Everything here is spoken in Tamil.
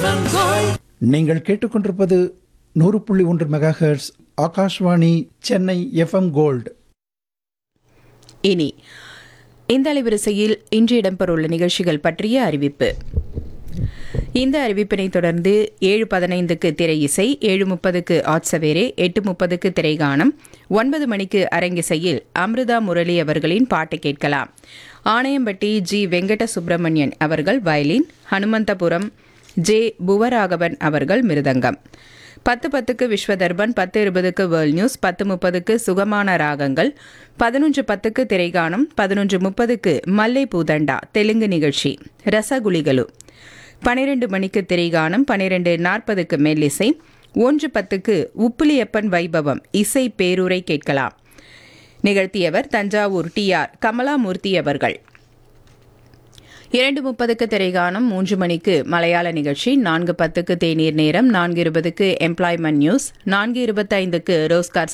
நீங்கள் கேட்டுக்கொண்டிருப்பது நூறு புள்ளி ஒன்று megahertz Akashvani Chennai FM gold இனி இந்த அலைவரிசையில் இன்று இடம்பெறவுள்ள நிகழ்ச்சிகள் பற்றிய அறிவிப்பு இந்த அறிவிப்பினை தொடர்ந்து ஏழு பதினைந்துக்கு திரை இசை ஏழு முப்பதுக்கு ஆட்சவேரே எட்டு முப்பதுக்கு திரைகானம் ஒன்பது மணிக்கு அரங்கிசையில் அமிர்தா முரளி அவர்களின் பாட்டு கேட்கலாம் ஆணையம்பட்டி ஜி வெங்கட சுப்பிரமணியன் அவர்கள் வயலின் ஹனுமந்தபுரம் ஜே புவராகவன் அவர்கள் மிருதங்கம் பத்து பத்துக்கு விஸ்வதர்பன் பத்து இருபதுக்கு வேர்ல்ட் நியூஸ் பத்து முப்பதுக்கு சுகமான ராகங்கள் பதினொன்று பத்துக்கு திரைகானம் பதினொன்று முப்பதுக்கு மல்லை பூதண்டா தெலுங்கு நிகழ்ச்சி ரசகுலிகளு பனிரெண்டு மணிக்கு திரைகானம் பனிரெண்டு நாற்பதுக்கு மெல்லிசை ஒன்று பத்துக்கு உப்புலியப்பன் வைபவம் இசை பேரூரை கேட்கலாம் நிகழ்த்தியவர் தஞ்சாவூர் டி ஆர் கமலாமூர்த்தி அவர்கள் இரண்டு முப்பதுக்கு திரைகானம் மூன்று மணிக்கு மலையாள நிகழ்ச்சி நான்கு பத்துக்கு தேநீர் நேரம் நான்கு இருபதுக்கு எம்ப்ளாய்மெண்ட் நியூஸ் நான்கு இருபத்தைந்துக்கு ரோஸ்கார்